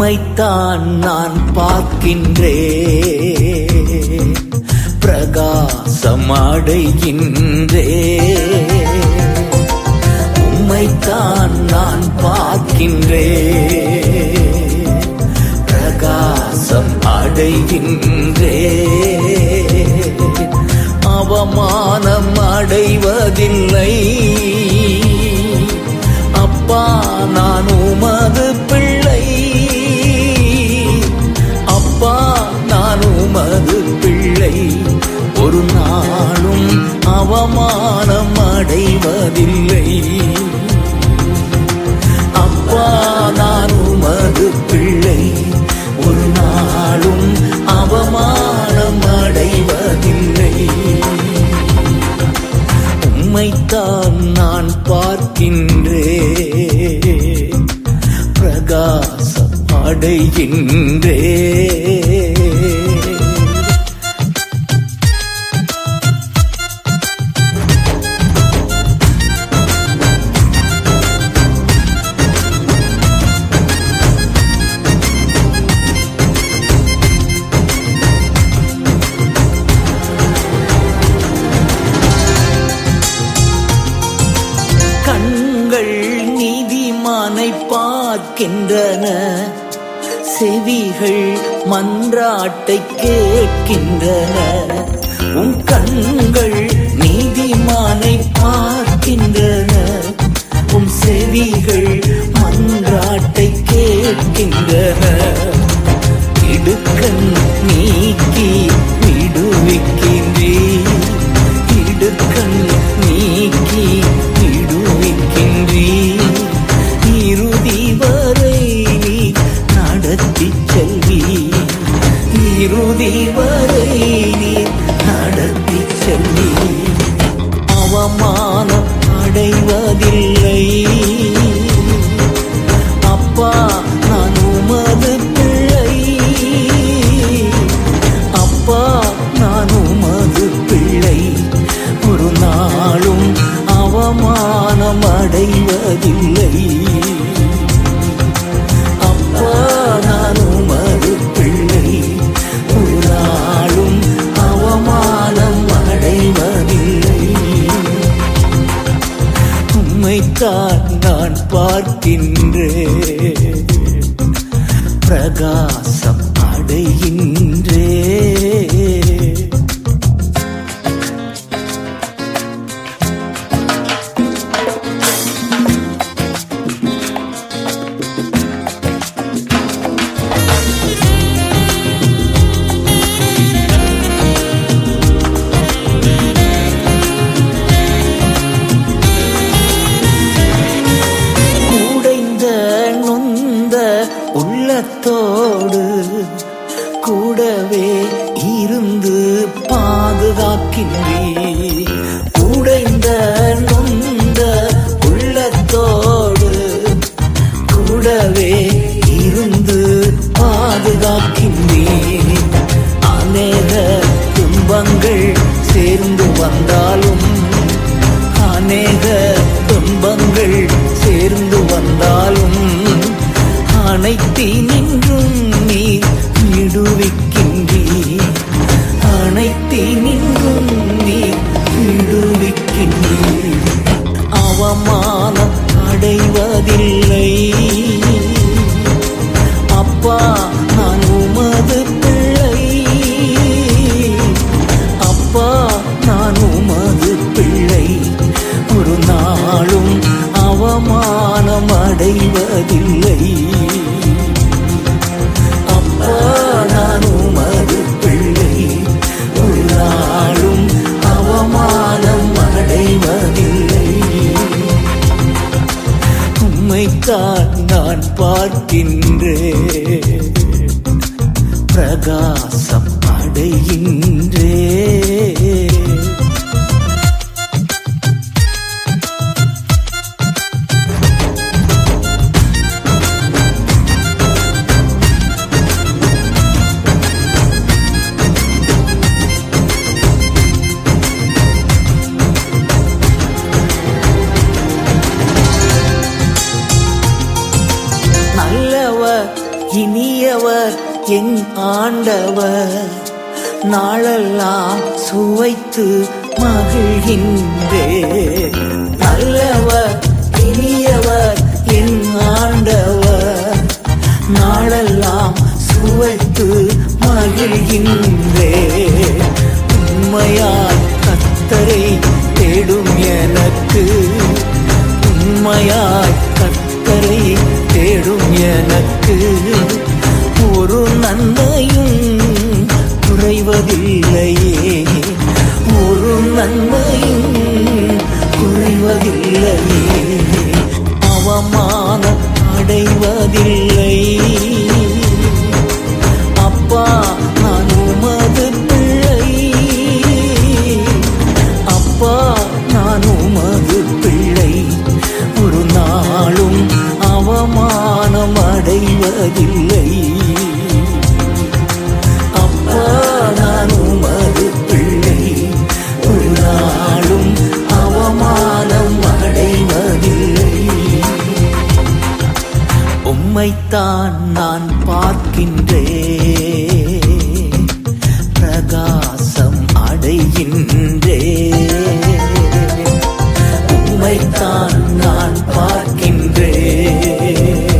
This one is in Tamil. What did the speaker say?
உம்மைத்தான் நான் பார்க்கின்றே பிரகாசம் அடைகின்றே உம்மைத்தான் நான் பார்க்கின்றே பிரகாசம் அடைகின்றே அவமானம் அடைவதில்லை அப்பா நான் உமது பிள்ளை அப்பா நான் உமது பிள்ளை ஒரு நாளும் அவமானம் அடைவதில்லை அப்பா நான் உமது பிள்ளை ஒரு நாளும் அவமானம் அடைவதில்லை உம்மைத்தான் நான் பார்க்கின்றே பிரகாசம் அடைகின்றே கண்கள் நீதிமானை பார்க்கின்றன செவிகள் மன்றாட்டை கேட்கின்றன உன் கண்கள் நீதிமானை பார்க்கின்றன உன் செவிகள் மன்றாட்டை கேட்கின்றன இடுக்கண் நீக்கி விடுவிக்கின்றே இடுக்கண் நீக்கி விடுவிக்கின்றே இறுதி வரை நீ நடத்தி செல்வி இறுதி வரை நீ நடத்தி செல்வி அவமானம் அடைவதில்லை அப்பா நான் உமது பிள்ளை அப்பா நான் உமது பிள்ளை ஒரு நாளும் அவமானம் அடைவதில்லை அப்பா நான் உமது பிள்ளை ஒரு நாளும் அவமானம் அடைவதில்லை உம்மைத்தான் நான் பார்க்கின்றேன் பிரகாசம் அடைகின்றே கூடைந்த நொந்த உள்ளத்தோடு கூடவே இருந்து பாதுகாக்கின்றே கூடைந்த நொந்த உள்ளத்தோடு கூடவே இருந்து பாதுகாக்கின்றே அநேக துன்பங்கள் சேர்ந்து வந்தாலும் அநேக துன்பங்கள் சேர்ந்து வந்தாலும் அனைத்தி நின்றும் நீ விடுவிக்கின்றீ அனைத்தி நின்றும் நீ விடுவிக்கின்றீ அவமானம் அடைவதில்லை அப்பா நான் உமது பிள்ளை அப்பா நான் உமது பிள்ளை ஒரு நாளும் அவமானம் அடைவதில்லை அப்பா நான் உமது பிள்ளை ஒரு நாளும் அவமானம் அடைவதில்லை உம்மைத்தான் நான் பார்க்கின்றேன் பிரகாசம் அடைகின்றே நல்லவர் இனியவர் என் ஆண்டவர் நாளெல்லாம் சுவைத்து மகிழ்கின்றே நல்லவர் இனியவர் என் ஆண்டவர் நாளெல்லாம் சுவைத்து மகிழ்கின்றே உண்மையாய் கத்தரை தேடும் எனக்கு உண்மையாய் கத்தரை தேடும் எனக்கு ஒரு நன்மையும் குறைவதில்லையே ஒரு நன்மையும் குறைவதில்லையே அவமானம் அடைவதில்லை அப்பா நான் உமது பிள்ளை அப்பா நான் உமது பிள்ளை ஒரு நாளும் அவமானம் அடைவதில்லை அப்பா நான் உமது பிள்ளை ஒரு நாளும் அவமானம் அடைவதில்லை உம்மைத்தான் நான் பார்க்கின்றே பிரகாசம் அடைகின்றே உம்மைத்தான் நான் பார்க்கின்றே